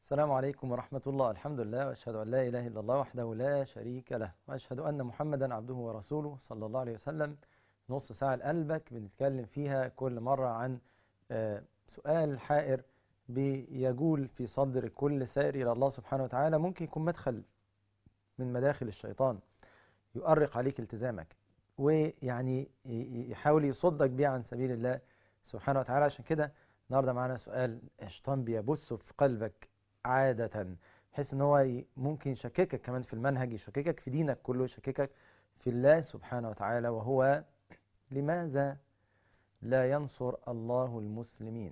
السلام عليكم ورحمة الله الحمد لله وأشهد أن لا إله إلا الله وحده لا شريك له وأشهد أن محمدا عبده ورسوله صلى الله عليه وسلم نص ساعة لقلبك بنتكلم فيها كل مرة عن آه، سؤال حائر بيجول في صدر كل سائر إلى الله سبحانه وتعالى ممكن يكون مدخل من مداخل الشيطان يؤرق عليك التزامك ويعني ي- يحاول يصدك بيه عن سبيل الله سبحانه وتعالى عشان كده النهارده معانا سؤال الشيطان بيبثه في قلبك عادة بحيث ان هو ي- ممكن يشككك كمان في المنهج يشككك في دينك كله يشككك في الله سبحانه وتعالى وهو لماذا لا ينصر الله المسلمين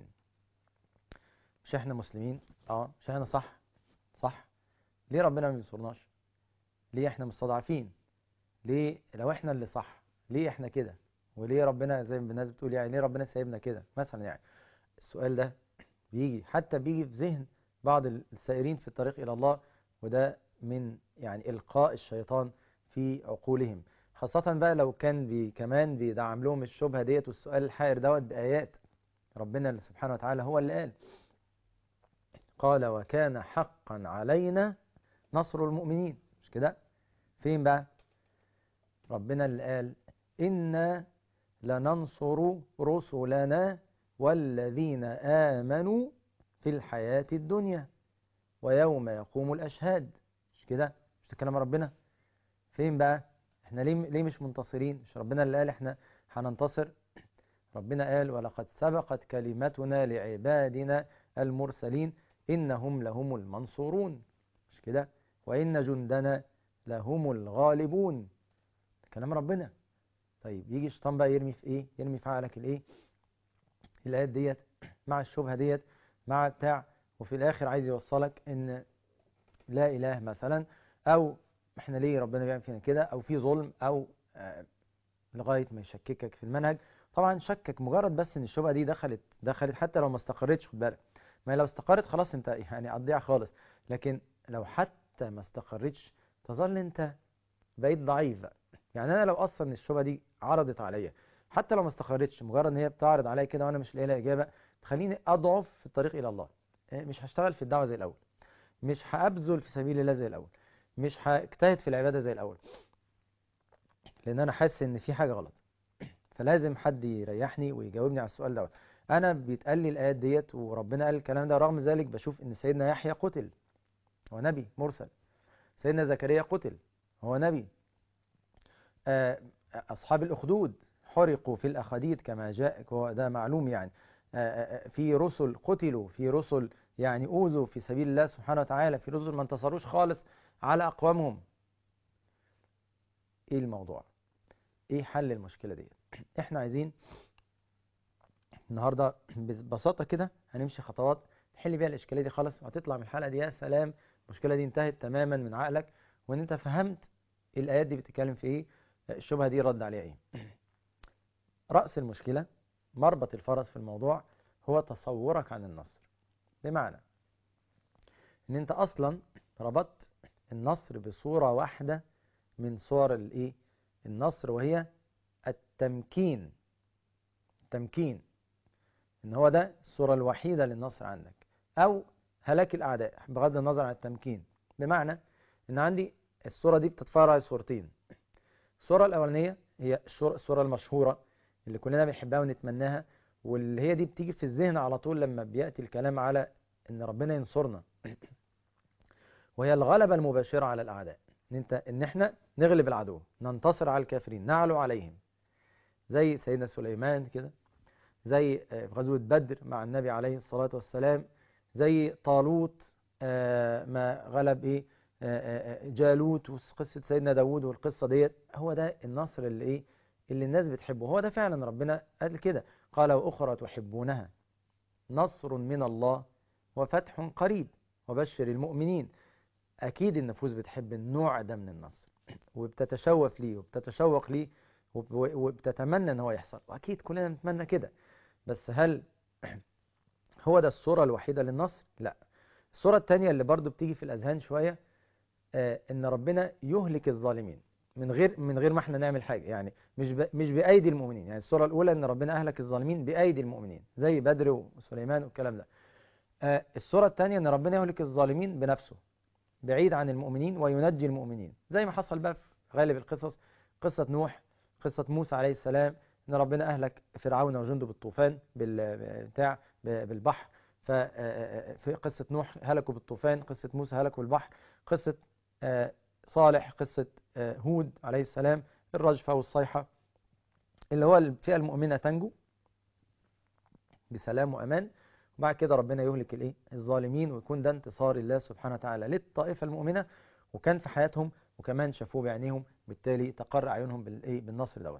مش احنا مسلمين اه مش احنا صح صح ليه ربنا ما بينصرناش ليه احنا مستضعفين ليه لو احنا اللي صح ليه احنا كده وليه ربنا زي ما الناس بتقول يعني ليه ربنا سايبنا كده مثلا يعني السؤال ده بيجي حتى بيجي في ذهن بعض السائرين في الطريق إلى الله وده من يعني إلقاء الشيطان في عقولهم خاصة بقى لو كان بي كمان بيدعم لهم الشبهة ديت والسؤال الحائر دوت بآيات ربنا اللي سبحانه وتعالى هو اللي قال قال وكان حقا علينا نصر المؤمنين مش كده فين بقى ربنا اللي قال إنا لننصر رسلنا والذين آمنوا في الحياة الدنيا ويوم يقوم الأشهاد مش كده مش ده كلام ربنا فين بقى احنا ليه ليه مش منتصرين مش ربنا اللي قال احنا هننتصر ربنا قال ولقد سبقت كلمتنا لعبادنا المرسلين إنهم لهم المنصورون مش كده وإن جندنا لهم الغالبون ده كلام ربنا طيب يجي الشيطان بقى يرمي في ايه يرمي في عقلك الايه الايات ديت مع الشبهه ديت مع بتاع وفي الاخر عايز يوصلك ان لا اله مثلا او احنا ليه ربنا بيعمل فينا كده او في ظلم او آه لغايه ما يشككك في المنهج طبعا شكك مجرد بس ان الشبهه دي دخلت دخلت حتى لو ما استقرتش خد بالك ما هي لو استقرت خلاص انت يعني هتضيع خالص لكن لو حتى ما استقرتش تظل انت بقيت ضعيف بقى يعني انا لو اصلا الشبهه دي عرضت عليا حتى لو ما استقرتش مجرد ان هي بتعرض عليا كده وانا مش لاقي لها اجابه تخليني اضعف في الطريق الى الله إيه، مش هشتغل في الدعوه زي الاول مش هابذل في سبيل الله زي الاول مش هاجتهد في العباده زي الاول لان انا حاسس ان في حاجه غلط فلازم حد يريحني ويجاوبني على السؤال دوت انا بيتقال لي الايات ديت وربنا قال الكلام ده رغم ذلك بشوف ان سيدنا يحيى قتل هو نبي مرسل سيدنا زكريا قتل هو نبي آه، أصحاب الأخدود حرقوا في الأخاديد كما جاء هو ده معلوم يعني آه، آه، في رسل قتلوا في رسل يعني أوذوا في سبيل الله سبحانه وتعالى في رسل ما انتصروش خالص على أقوامهم إيه الموضوع إيه حل المشكلة دي إحنا عايزين النهاردة ببساطة كده هنمشي خطوات نحل بيها الإشكالية دي خالص وهتطلع من الحلقة دي يا سلام المشكلة دي انتهت تماما من عقلك وإن أنت فهمت الآيات دي بتتكلم في إيه الشبهة دي رد عليها إيه رأس المشكلة مربط الفرس في الموضوع هو تصورك عن النصر بمعنى ان انت اصلا ربطت النصر بصورة واحدة من صور الايه النصر وهي التمكين التمكين ان هو ده الصورة الوحيدة للنصر عندك او هلاك الاعداء بغض النظر عن التمكين بمعنى ان عندي الصورة دي بتتفرع على صورتين الصورة الاولانية هي الصورة الصورة المشهورة اللي كلنا بنحبها ونتمناها واللي هي دي بتيجي في الذهن على طول لما بيأتي الكلام على ان ربنا ينصرنا وهي الغلبة المباشرة على الأعداء ان انت ان احنا نغلب العدو ننتصر على الكافرين نعلو عليهم زي سيدنا سليمان كده زي آه، في غزوة بدر مع النبي عليه الصلاة والسلام زي طالوت آه، ما غلب ايه آه، آه، جالوت وقصة سيدنا داوود والقصة ديت هو ده النصر اللي ايه اللي الناس بتحبه هو ده فعلا ربنا قال كده قال وأخرى تحبونها نصر من الله وفتح قريب وبشر المؤمنين أكيد النفوس بتحب النوع ده من النصر وبتتشوف ليه وبتتشوق ليه وب- وبتتمنى ان هو يحصل واكيد كلنا نتمنى كده بس هل هو ده الصورة الوحيدة للنصر لا الصورة التانية اللي برضو بتيجي في الأذهان شوية آه، ان ربنا يهلك الظالمين من غير من غير ما احنا نعمل حاجة يعني مش ب... مش بأيدي المؤمنين يعني الصورة الأولى ان ربنا أهلك الظالمين بأيدي المؤمنين زي بدر وسليمان والكلام ده آه الصورة الثانية ان ربنا يهلك الظالمين بنفسه بعيد عن المؤمنين وينجي المؤمنين زي ما حصل بقى في غالب القصص قصة نوح قصة موسى عليه السلام ان ربنا اهلك فرعون وجنده بالطوفان بتاع بالبحر ففي قصة نوح هلكوا بالطوفان قصة موسى هلكوا بالبحر قصة صالح قصة هود عليه السلام الرجفة والصيحة اللي هو الفئة المؤمنة تنجو بسلام وأمان وبعد كده ربنا يهلك الايه الظالمين ويكون ده انتصار الله سبحانه وتعالى للطائفة المؤمنة وكان في حياتهم وكمان شافوه بعينيهم بالتالي تقر أعينهم بالايه بالنصر دوت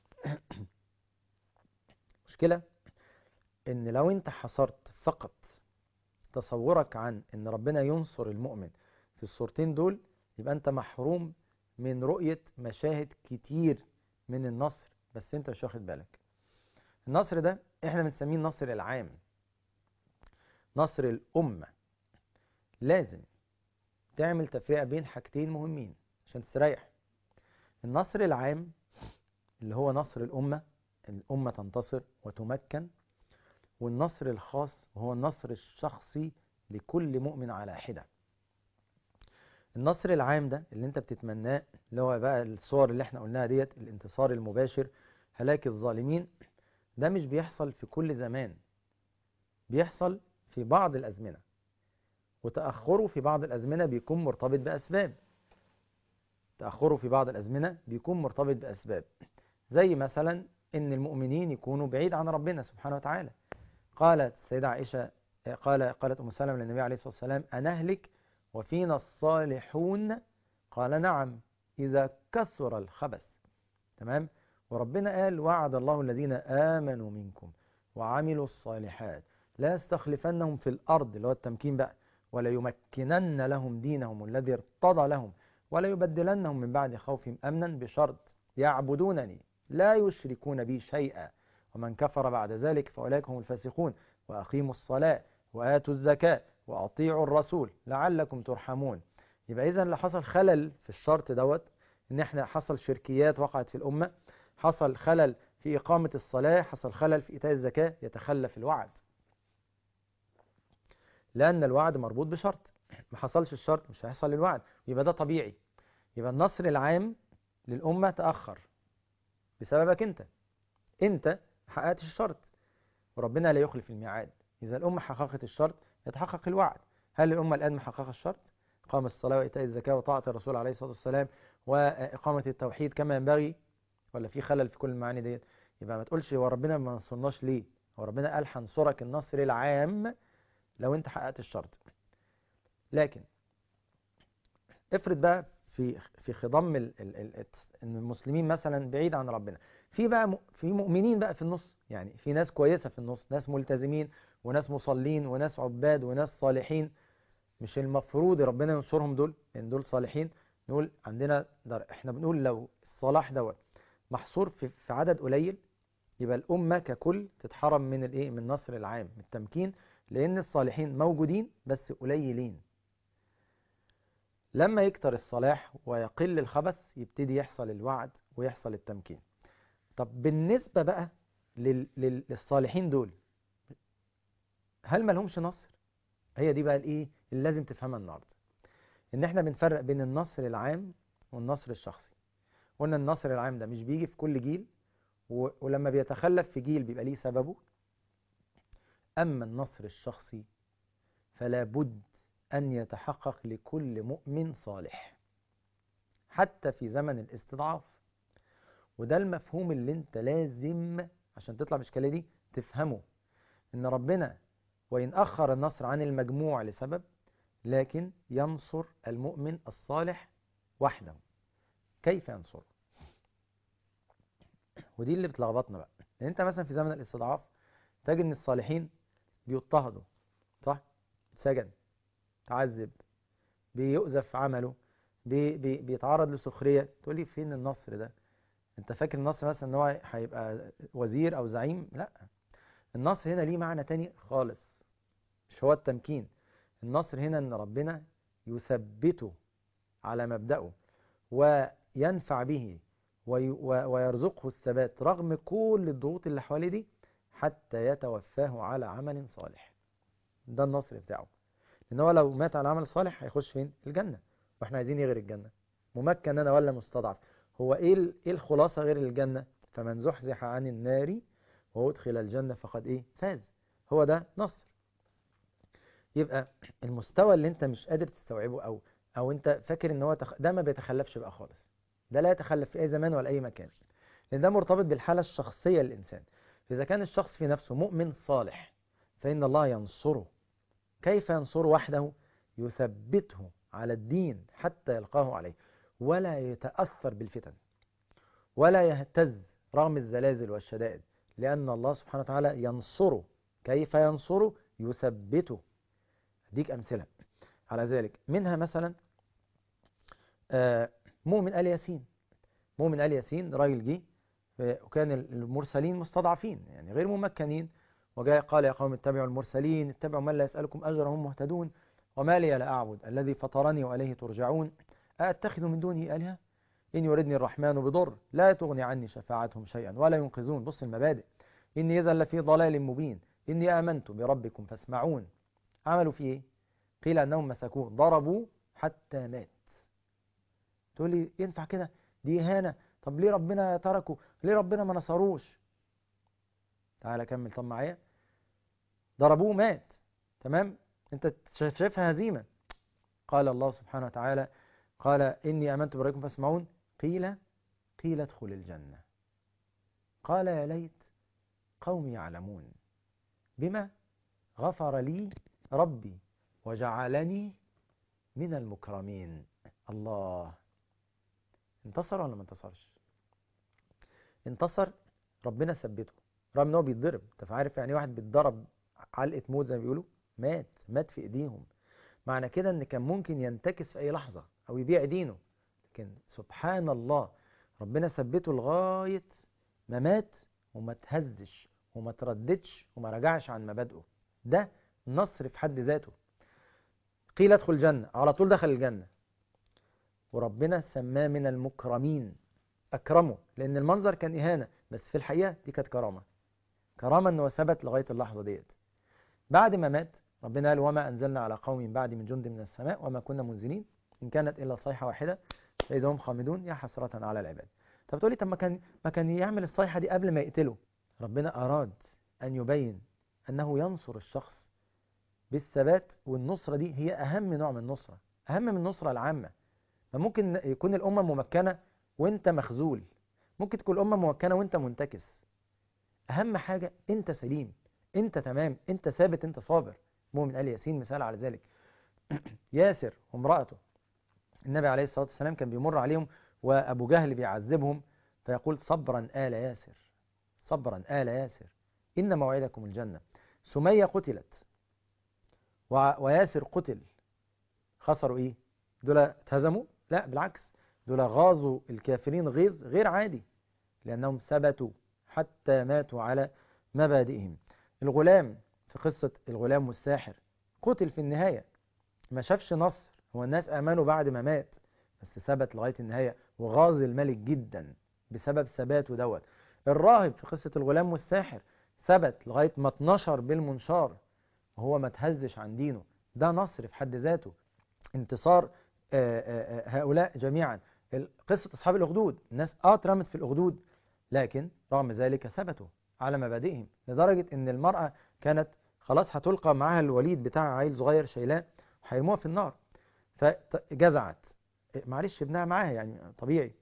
مشكلة ان لو انت حصرت فقط تصورك عن ان ربنا ينصر المؤمن في الصورتين دول يبقى انت محروم من رؤية مشاهد كتير من النصر بس انت مش واخد بالك النصر ده احنا بنسميه النصر العام نصر الأمة لازم تعمل تفرقة بين حاجتين مهمين عشان تستريح النصر العام اللي هو نصر الأمة الأمة تنتصر وتمكن والنصر الخاص وهو النصر الشخصي لكل مؤمن على حدة النصر العام ده اللي انت بتتمناه اللي هو بقى الصور اللي احنا قلناها ديت الانتصار المباشر هلاك الظالمين ده مش بيحصل في كل زمان بيحصل في بعض الأزمنة وتأخره في بعض الأزمنة بيكون مرتبط بأسباب تأخره في بعض الأزمنة بيكون مرتبط بأسباب زي مثلا ان المؤمنين يكونوا بعيد عن ربنا سبحانه وتعالى قالت السيدة عائشة قال قالت أم سلمة للنبي عليه الصلاة والسلام أنهلك وفينا الصالحون قال نعم إذا كثر الخبث تمام وربنا قال وعد الله الذين آمنوا منكم وعملوا الصالحات لا يستخلفنهم في الأرض اللي هو التمكين بقى ولا يمكنن لهم دينهم الذي ارتضى لهم ولا يبدلنهم من بعد خوفهم أمنا بشرط يعبدونني لا يشركون بي شيئا ومن كفر بعد ذلك فأولئك هم الفاسقون وأقيموا الصلاة وآتوا الزكاة وأطيعوا الرسول لعلكم ترحمون يبقى إذا اللي حصل خلل في الشرط دوت إن إحنا حصل شركيات وقعت في الأمة حصل خلل في إقامة الصلاة حصل خلل في إيتاء الزكاة يتخلف الوعد لأن الوعد مربوط بشرط ما حصلش الشرط مش هيحصل الوعد يبقى ده طبيعي يبقى النصر العام للأمة تأخر بسببك أنت أنت حققتش الشرط وربنا لا يخلف الميعاد إذا الأمة حققت الشرط يتحقق الوعد هل الأمة الآن محققة الشرط إقامة الصلاة وإيتاء الزكاة وطاعة الرسول عليه الصلاة والسلام وإقامة التوحيد كما ينبغي ولا في خلل في كل المعاني ديت يبقى ما تقولش هو ربنا ما نصرناش ليه هو ربنا قال هنصرك النصر العام لو انت حققت الشرط لكن افرض بقى في في خضم ال ال ال ان المسلمين مثلا بعيد عن ربنا في بقى في مؤمنين بقى في النص يعني في ناس كويسه في النص ناس ملتزمين وناس مصلين وناس عباد وناس صالحين مش المفروض ربنا ينصرهم دول لان دول صالحين نقول عندنا در احنا بنقول لو الصلاح دوت محصور في, في عدد قليل يبقى الامه ككل تتحرم من الايه من النصر العام من التمكين لان الصالحين موجودين بس قليلين لما يكتر الصلاح ويقل الخبث يبتدي يحصل الوعد ويحصل التمكين طب بالنسبة بقى لل... للصالحين دول هل ما لهمش نصر هي دي بقى الايه اللي لازم تفهمها النهارده ان احنا بنفرق بين النصر العام والنصر الشخصي قلنا النصر العام ده مش بيجي في كل جيل و... ولما بيتخلف في جيل بيبقى ليه سببه اما النصر الشخصي فلا بد أن يتحقق لكل مؤمن صالح حتى في زمن الاستضعاف وده المفهوم اللي انت لازم عشان تطلع من الاشكاليه دي تفهمه ان ربنا وإن أخر النصر عن المجموع لسبب لكن ينصر المؤمن الصالح وحده كيف ينصره ودي اللي بتلخبطنا بقى لان انت مثلا في زمن الاستضعاف تجد ان الصالحين بيضطهدوا صح سجن تعذب بيؤذف عمله بي بي بيتعرض لسخرية تقول لي فين النصر ده انت فاكر النصر مثلا ان هو هيبقى وزير او زعيم لا النصر هنا ليه معنى تاني خالص مش هو التمكين النصر هنا ان ربنا يثبته على مبدأه وينفع به ويرزقه الثبات رغم كل الضغوط اللي حواليه دي حتى يتوفاه على عمل صالح ده النصر بتاعه ان هو لو مات على عمل صالح هيخش فين الجنة واحنا عايزين ايه غير الجنة ممكن انا ولا مستضعف هو ايه ال- ايه الخلاصة غير الجنة فمن زحزح عن النار وادخل الجنة فقد ايه فاز هو ده نصر يبقى المستوى اللي انت مش قادر تستوعبه او او انت فاكر ان هو تخ... ده ما بيتخلفش بقى خالص ده لا يتخلف في اي زمان ولا اي مكان لان ده مرتبط بالحالة الشخصية للانسان اذا كان الشخص في نفسه مؤمن صالح فان الله ينصره كيف ينصره وحده يثبته على الدين حتى يلقاه عليه ولا يتأثر بالفتن ولا يهتز رغم الزلازل والشدائد لأن الله سبحانه وتعالى ينصره كيف ينصره يثبته أديك أمثلة على ذلك منها مثلا آه، مؤمن آل ياسين مؤمن آل ياسين راجل جه آه، وكان المرسلين مستضعفين يعني غير ممكنين وجاء قال يا قوم اتبعوا المرسلين اتبعوا من لا يسألكم أجرا هم مهتدون وما لي لا أعبد الذي فطرني وإليه ترجعون أأتخذ من دونه آلهة إن يردني الرحمن بضر لا تغني عني شفاعتهم شيئا ولا ينقذون بص المبادئ إني إذا لفي ضلال مبين إني آمنت بربكم فاسمعون عملوا فيه إيه؟ قيل أنهم مسكوه ضربوا حتى مات تقول لي ينفع كده دي إهانة طب ليه ربنا تركه ليه ربنا ما نصروش تعالى كمل طب معايا ضربوه مات تمام انت شايف- شايفها هزيمة قال الله سبحانه وتعالى قال إني آمنت بربكم فاسمعون قيل قيل ادخل الجنة قال يا ليت قومي يعلمون بما غفر لي ربي وجعلني من المكرمين الله انتصر ولا ما انتصرش انتصر ربنا ثبته رغم ان هو بيتضرب انت عارف يعني إيه واحد بيتضرب علقه موت زي ما بيقولوا مات مات في ايديهم معنى كده ان كان ممكن ينتكس في اي لحظه او يبيع دينه لكن سبحان الله ربنا ثبته لغايه ما مات وما تهزش وما ترددش وما رجعش عن مبادئه ده نصر في حد ذاته قيل ادخل الجنه على طول دخل الجنه وربنا سماه من المكرمين اكرمه لان المنظر كان اهانه بس في الحقيقه دي كانت كرامه كرامه انه ثبت لغايه اللحظه ديت بعد ما مات ربنا قال وما انزلنا على قوم من بعد من جند من السماء وما كنا منزلين ان كانت الا صيحه واحده فاذا هم خامدون يا حسره على العباد طب تقولي طب ما كان ما كان يعمل الصيحه دي قبل ما يقتله ربنا اراد ان يبين انه ينصر الشخص بالثبات والنصره دي هي اهم نوع من النصره اهم من النصره العامه فممكن يكون الامه ممكنه وانت مخذول ممكن تكون الامه ممكنه وانت منتكس اهم حاجه انت سليم انت تمام انت ثابت انت صابر مؤمن ال ياسين مثال على ذلك ياسر وامراته النبي عليه الصلاه والسلام كان بيمر عليهم وابو جهل بيعذبهم فيقول صبرا ال ياسر صبرا ال ياسر ان موعدكم الجنه سميه قتلت وع- وياسر قتل خسروا ايه دول اتهزموا لا بالعكس دول غاظوا الكافرين غيظ غير عادي لانهم ثبتوا حتى ماتوا على مبادئهم الغلام في قصة الغلام والساحر قتل في النهاية ما شافش نصر هو الناس آمنوا بعد ما مات بس ثبت لغاية النهاية وغاظ الملك جدا بسبب ثباته دوت الراهب في قصة الغلام والساحر ثبت لغاية ما اتنشر بالمنشار وهو ما تهزش عن دينه ده نصر في حد ذاته انتصار آه، آه، آه، هؤلاء جميعا ال- قصة أصحاب الأخدود الناس آه اترمت في الأخدود لكن رغم ذلك ثبتوا على مبادئهم لدرجة ان المرأة كانت خلاص هتلقى معاها الوليد بتاع عيل صغير شايلاه وهيرموها في النار فجزعت معلش ابنها معاها يعني طبيعي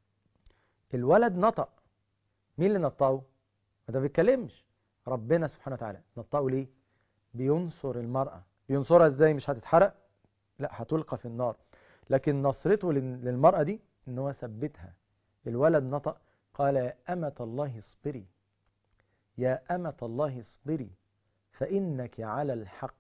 الولد نطق مين اللي نطقه ما ده بيتكلمش ربنا سبحانه وتعالى نطقه ليه بينصر المرأة بينصرها ازاي مش هتتحرق لا هتلقى في النار لكن نصرته لل- للمرأة دي ان هو ثبتها الولد نطق قال يا أمة الله اصبري يا أمة الله اصبري فإنك على الحق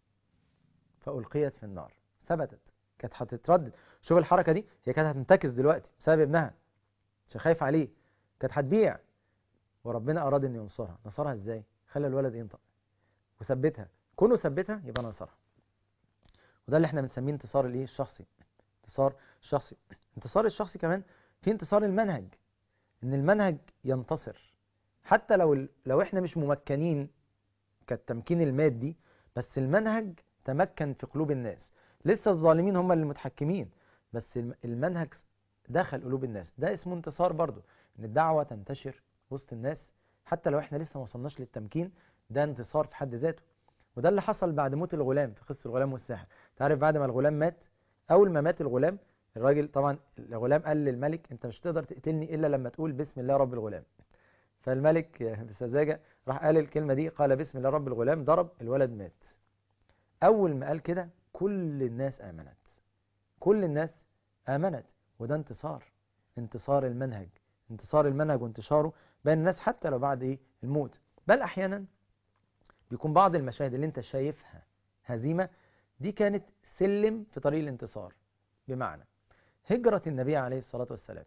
فألقيت في النار ثبتت كانت هتتردد شوف الحركة دي هي كانت هتنتكس دلوقتي بسبب ابنها عشان خايف عليه كانت هتبيع وربنا أراد أن ينصرها نصرها إزاي خلى الولد ينطق وثبتها كونه ثبتها يبقى نصرها وده اللي احنا بنسميه انتصار الايه الشخصي انتصار الشخصي انتصار الشخصي كمان في انتصار المنهج ان المنهج ينتصر حتى لو ال- لو احنا مش ممكنين كالتمكين المادي بس المنهج تمكن في قلوب الناس لسه الظالمين هم اللي متحكمين بس الم- المنهج دخل قلوب الناس ده اسمه انتصار برضو ان الدعوة تنتشر وسط الناس حتى لو احنا لسه ما وصلناش للتمكين ده انتصار في حد ذاته وده اللي حصل بعد موت الغلام في قصة الغلام والساحر تعرف بعد ما الغلام مات اول ما مات الغلام الراجل طبعا الغلام قال للملك انت مش تقدر تقتلني الا لما تقول بسم الله رب الغلام فالملك بسذاجة راح قال الكلمة دي قال بسم الله رب الغلام ضرب الولد مات اول ما قال كده كل الناس امنت كل الناس امنت وده انتصار انتصار المنهج انتصار المنهج وانتشاره بين الناس حتى لو بعد ايه الموت بل احيانا بيكون بعض المشاهد اللي انت شايفها هزيمة دي كانت سلم في طريق الانتصار بمعنى هجرة النبي عليه الصلاة والسلام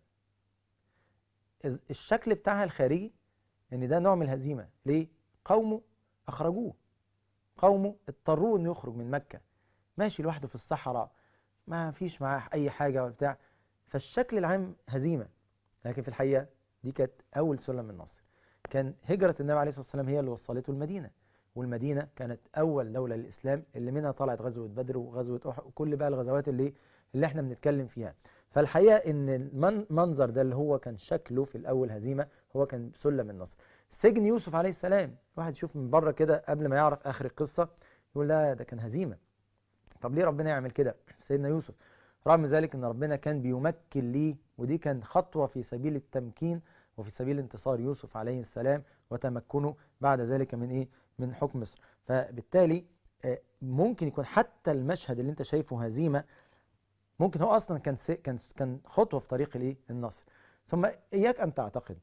إز- الشكل بتاعها الخارجي ان ده نوع من الهزيمة ليه؟ قومه اخرجوه قومه اضطروه انه يخرج من مكة ماشي لوحده في الصحراء ما فيش معاه اي حاجة ولا بتاع فالشكل العام هزيمة لكن في الحقيقة دي كانت اول سلم النصر كان هجرة النبي عليه الصلاة والسلام هي اللي وصلته المدينة والمدينة كانت أول دولة للإسلام اللي منها طلعت غزوة بدر وغزوة أحد وكل بقى الغزوات اللي اللي احنا بنتكلم فيها فالحقيقة إن المنظر ده اللي هو كان شكله في الأول هزيمة هو كان سلم النصر سجن يوسف عليه السلام الواحد يشوف من بره كده قبل ما يعرف آخر القصة يقول لا ده كان هزيمة طب ليه ربنا يعمل كده سيدنا يوسف رغم ذلك ان ربنا كان بيمكن ليه ودي كان خطوة في سبيل التمكين وفي سبيل انتصار يوسف عليه السلام وتمكنه بعد ذلك من ايه من حكم مصر فبالتالي آه، ممكن يكون حتى المشهد اللي انت شايفه هزيمة ممكن هو اصلا كان س- كان كان خطوة في طريق الايه النصر ثم اياك ان تعتقد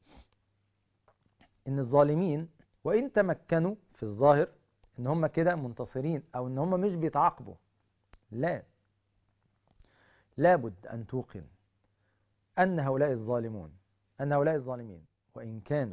ان الظالمين وان تمكنوا في الظاهر ان هم كده منتصرين او ان هم مش بيتعاقبوا لا لابد ان توقن ان هؤلاء الظالمون ان هؤلاء الظالمين وان كانوا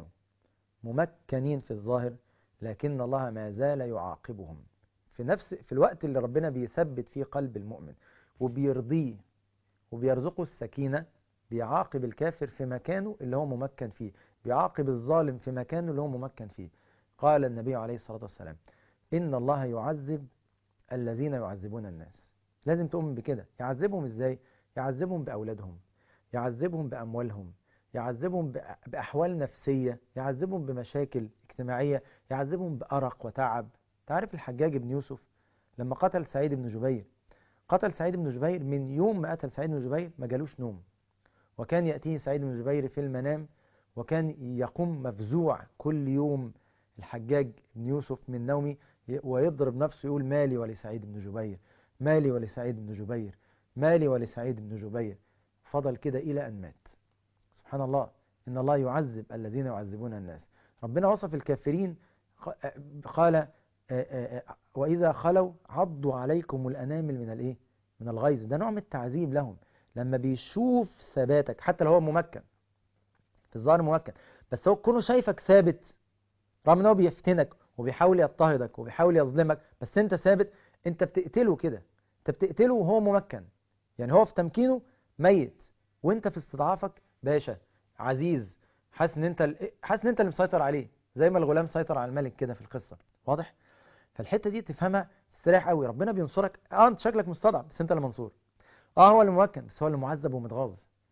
ممكنين في الظاهر لكن الله ما زال يعاقبهم في نفس في الوقت اللي ربنا بيثبت فيه قلب المؤمن وبيرضيه وبيرزقه السكينة بيعاقب الكافر في مكانه اللي هو ممكن فيه بيعاقب الظالم في مكانه اللي هو ممكن فيه قال النبي عليه الصلاة والسلام إن الله يعذب الذين يعذبون الناس لازم تؤمن بكده يعذبهم إزاي؟ يعذبهم بأولادهم يعذبهم بأموالهم يعذبهم بأ- بأحوال نفسية يعذبهم بمشاكل اجتماعية يعذبهم بأرق وتعب تعرف الحجاج بن يوسف لما قتل سعيد بن جبير قتل سعيد بن جبير من يوم ما قتل سعيد بن جبير ما جالوش نوم وكان يأتيه سعيد بن جبير في المنام وكان يقوم مفزوع كل يوم الحجاج بن يوسف من نومه ي- ويضرب نفسه يقول مالي ولسعيد بن جبير مالي ولسعيد بن جبير مالي ولسعيد بن جبير فضل كده إلى أن مات سبحان الله إن الله يعذب الذين يعذبون الناس ربنا وصف الكافرين ق- قال آه، آه، آه، وإذا خلوا عضوا عليكم الأنامل من الإيه؟ من الغيظ ده نوع من التعذيب لهم لما بيشوف ثباتك حتى لو هو ممكن في الظاهر ممكن بس هو كونه شايفك ثابت رغم ان هو بيفتنك وبيحاول يضطهدك وبيحاول يظلمك بس انت ثابت انت بتقتله كده انت بتقتله وهو ممكن يعني هو في تمكينه ميت وانت في استضعافك باشا عزيز حاسس ان انت ال- حاسس ان انت اللي مسيطر عليه زي ما الغلام سيطر على الملك كده في القصه واضح فالحته دي تفهمها تستريح قوي ربنا بينصرك اه انت شكلك مستضعف بس انت اللي منصور اه هو اللي ممكن بس هو اللي معذب ومتغاظ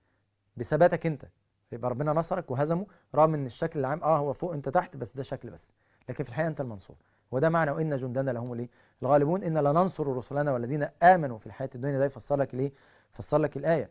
بثباتك انت يبقى ربنا نصرك وهزمه رغم ان الشكل العام اه هو فوق انت تحت بس ده شكل بس لكن في الحقيقه انت المنصور وده معنى وان جندنا لهم الايه الغالبون ان لننصر رسلنا والذين امنوا في الحياه الدنيا ده يفسر لك الايه يفسر لك الايه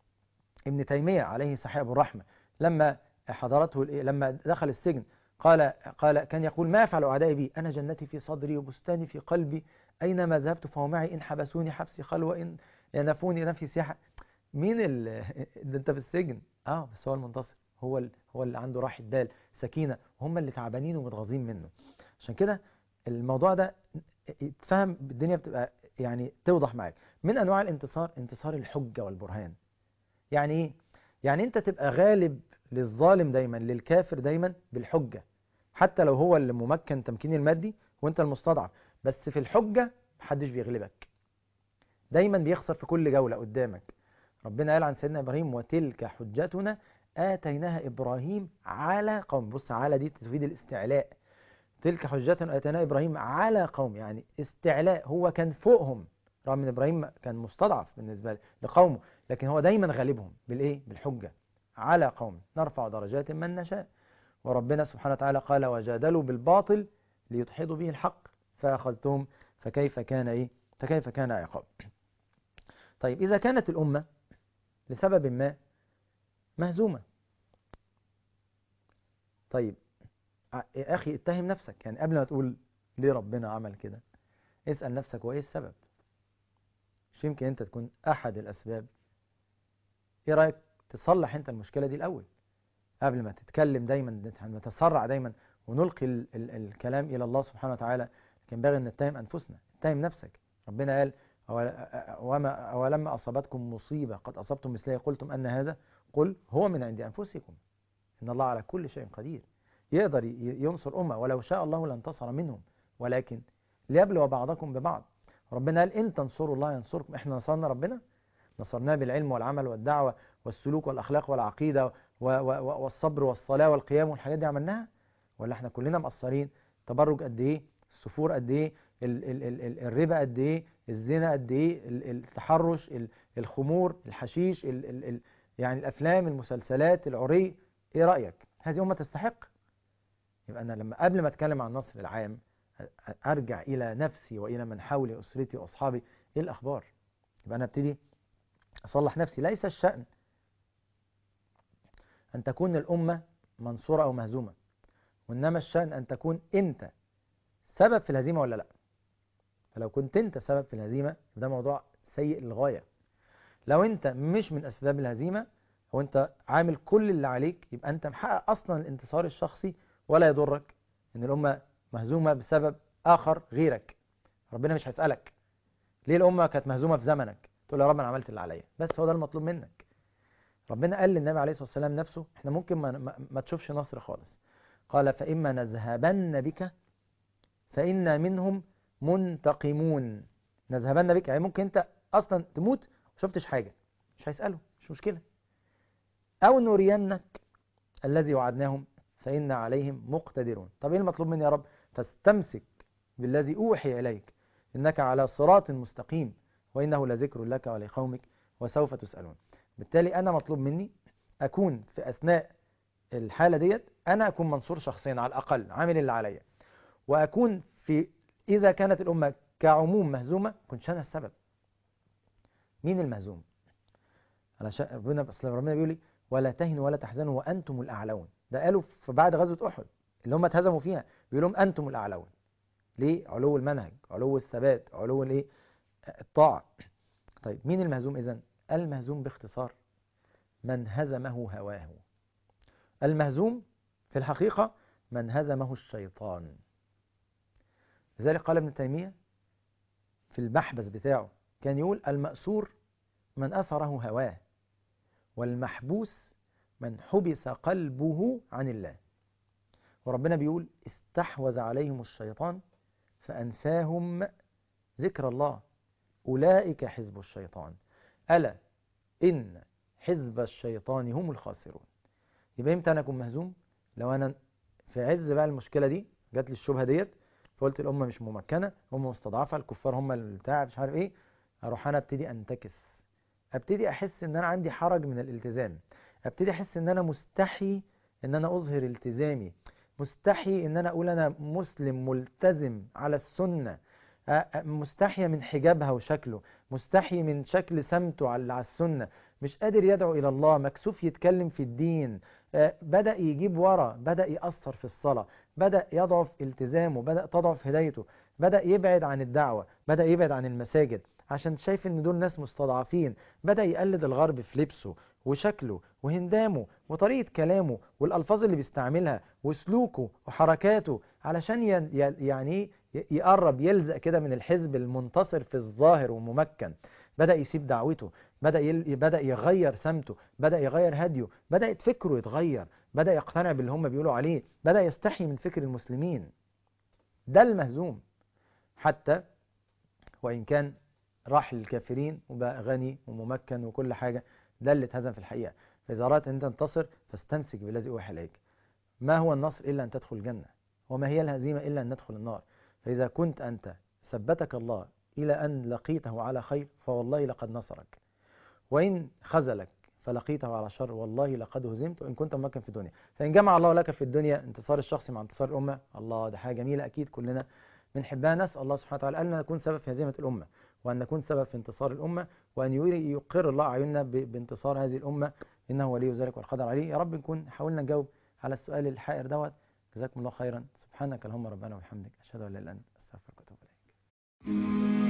ابن تيميه عليه سحاب الرحمه لما حضرته الإيه؟ لما دخل السجن قال قال كان يقول ما يفعل اعدائي بي انا جنتي في صدري وبستاني في قلبي اينما ذهبت فهو معي ان حبسوني حبسي خلوه ان ينفوني نفي سياحه مين ال... ده انت في السجن اه بس هو المنتصر هو ال... هو اللي عنده راحه بال سكينه وهم اللي تعبانين ومتغاظين منه عشان كده الموضوع ده تفهم الدنيا بتبقى يعني توضح معاك من انواع الانتصار انتصار الحجه والبرهان يعني ايه يعني انت تبقى غالب للظالم دايما للكافر دايما بالحجه حتى لو هو اللي ممكن تمكين المادي وانت المستضعف بس في الحجه محدش بيغلبك دايما بيخسر في كل جوله قدامك ربنا قال عن سيدنا ابراهيم وتلك حجتنا اتيناها ابراهيم على قوم بص على دي تفيد الاستعلاء تلك حجتنا اتينا ابراهيم على قوم يعني استعلاء هو كان فوقهم رغم ان ابراهيم كان مستضعف بالنسبه لقومه لكن هو دايما غالبهم بالايه بالحجه على قوم نرفع درجات من نشاء وربنا سبحانه وتعالى قال وجادلوا بالباطل ليدحضوا به الحق فاخذتهم فكيف كان ايه فكيف كان عقاب طيب اذا كانت الامه لسبب ما مهزومه طيب يا اخي اتهم نفسك يعني قبل ما تقول ليه ربنا عمل كده اسال نفسك وايه السبب مش يمكن انت تكون احد الاسباب ايه رايك تصلح انت المشكله دي الاول قبل ما تتكلم دايما نتسرع دايما ونلقي ال ال الكلام الى الله سبحانه وتعالى لكن ينبغي ان نتهم انفسنا اتهم نفسك ربنا قال وما اولما اصابتكم مصيبه قد اصبتم مثلها قلتم ان هذا قل هو من عند انفسكم ان الله على كل شيء قدير يقدر ينصر امه ولو شاء الله لانتصر منهم ولكن ليبلو بعضكم ببعض ربنا قال ان تنصروا الله ينصركم احنا نصرنا ربنا نصرناه بالعلم والعمل والدعوه والسلوك والاخلاق والعقيده والصبر والصلاه والقيام والحاجات دي عملناها ولا احنا كلنا مقصرين تبرج قد ايه السفور قد ايه ال ال ال ال الربا قد ايه الزنا قد ايه التحرش الخمور الحشيش ال ال ال يعني الافلام المسلسلات العري ايه رايك هذه امه تستحق يبقى انا لما قبل ما اتكلم عن النصر العام ارجع الى نفسي والى من حولي اسرتي واصحابي ايه الاخبار يبقى انا ابتدي اصلح نفسي ليس الشأن ان تكون الامة منصورة او مهزومة وانما الشأن ان تكون انت سبب في الهزيمة ولا لا فلو كنت انت سبب في الهزيمة ده موضوع سيء للغاية لو انت مش من اسباب الهزيمة وانت عامل كل اللي عليك يبقى انت محقق اصلا الانتصار الشخصي ولا يضرك ان الامة مهزومة بسبب اخر غيرك ربنا مش هيسألك ليه الامة كانت مهزومة في زمنك تقول يا رب انا عملت اللي عليا بس هو ده المطلوب منك ربنا قال للنبي عليه الصلاة والسلام نفسه احنا ممكن ما, ما, ما تشوفش نصر خالص قال فإما نذهبن بك فإنا منهم منتقمون نذهبن بك يعني ممكن انت اصلا تموت شفتش حاجة مش هيسأله مش مشكلة او نرينك الذي وعدناهم فإنا عليهم مقتدرون طب ايه المطلوب مني يا رب فاستمسك بالذي أوحي إليك إنك على صراط مستقيم وإنه لذكر لك ولقومك وسوف تسألون بالتالي أنا مطلوب مني أكون في أثناء الحالة ديت أنا أكون منصور شخصيا على الأقل عامل اللي عليا وأكون في إذا كانت الأمة كعموم مهزومة كنتش أنا السبب مين المهزوم علشان ربنا بس ربنا بيقول لي ولا تهنوا ولا تحزنوا وأنتم الأعلون ده قالوا في بعد غزوة أحد اللي هم اتهزموا فيها بيقول لهم أنتم الأعلون ليه علو المنهج علو الثبات علو الايه الطاعة طيب مين المهزوم إذن المهزوم باختصار من هزمه هواه المهزوم في الحقيقة من هزمه الشيطان لذلك قال ابن تيمية في المحبس بتاعه كان يقول المأسور من أثره هواه والمحبوس من حبس قلبه عن الله وربنا بيقول استحوذ عليهم الشيطان فأنساهم ذكر الله أولئك حزب الشيطان ألا إن حزب الشيطان هم الخاسرون يبقى امتى أنا أكون مهزوم لو أنا في عز بقى المشكلة دي جات لي الشبهة ديت فقلت الأمة مش ممكنة أمة مستضعفة الكفار هم اللي بتاع مش عارف إيه أروح أنا أبتدي أنتكس أبتدي أحس إن أنا عندي حرج من الالتزام أبتدي أحس إن أنا مستحي إن أنا أظهر التزامي مستحي إن أنا أقول أنا مسلم ملتزم على السنة مستحية من حجابها وشكله مستحي من شكل سمته على السنة مش قادر يدعو إلى الله مكسوف يتكلم في الدين بدأ يجيب ورا بدأ يأثر في الصلاة بدأ يضعف التزامه بدأ تضعف هدايته بدأ يبعد عن الدعوة بدأ يبعد عن المساجد عشان شايف ان دول ناس مستضعفين بدأ يقلد الغرب في لبسه وشكله وهندامه وطريقة كلامه والألفاظ اللي بيستعملها وسلوكه وحركاته علشان يعني يقرب يلزق كده من الحزب المنتصر في الظاهر وممكن بدأ يسيب دعوته بدأ يل... بدأ يغير سمته بدأ يغير هديه بدأ فكره يتغير بدأ يقتنع باللي هم بيقولوا عليه بدأ يستحي من فكر المسلمين ده المهزوم حتى وإن كان راح للكافرين وبقى غني وممكن وكل حاجة ده اللي اتهزم في الحقيقة فإذا أردت أن تنتصر فاستمسك بالذي أوحي إليك ما هو النصر إلا أن تدخل الجنة وما هي الهزيمة إلا أن ندخل النار فإذا كنت أنت ثبتك الله إلى أن لقيته على خير فوالله لقد نصرك وإن خذلك فلقيته على شر والله لقد هزمت وإن كنت ممكن في الدنيا فإن جمع الله لك في الدنيا انتصار الشخصي مع انتصار الأمة الله ده حاجة جميلة أكيد كلنا بنحبها نسأل الله سبحانه وتعالى أن نكون سبب في هزيمة الأمة وأن نكون سبب في انتصار الأمة وأن يقر الله أعيننا بانتصار هذه الأمة إنه ولي ذلك والقدر عليه يا رب نكون حاولنا نجاوب على السؤال الحائر دوت جزاكم الله خيرا سبحانك اللهم ربنا وبحمدك أشهد أن لا إله إلا أنت أستغفرك وأتوب إليك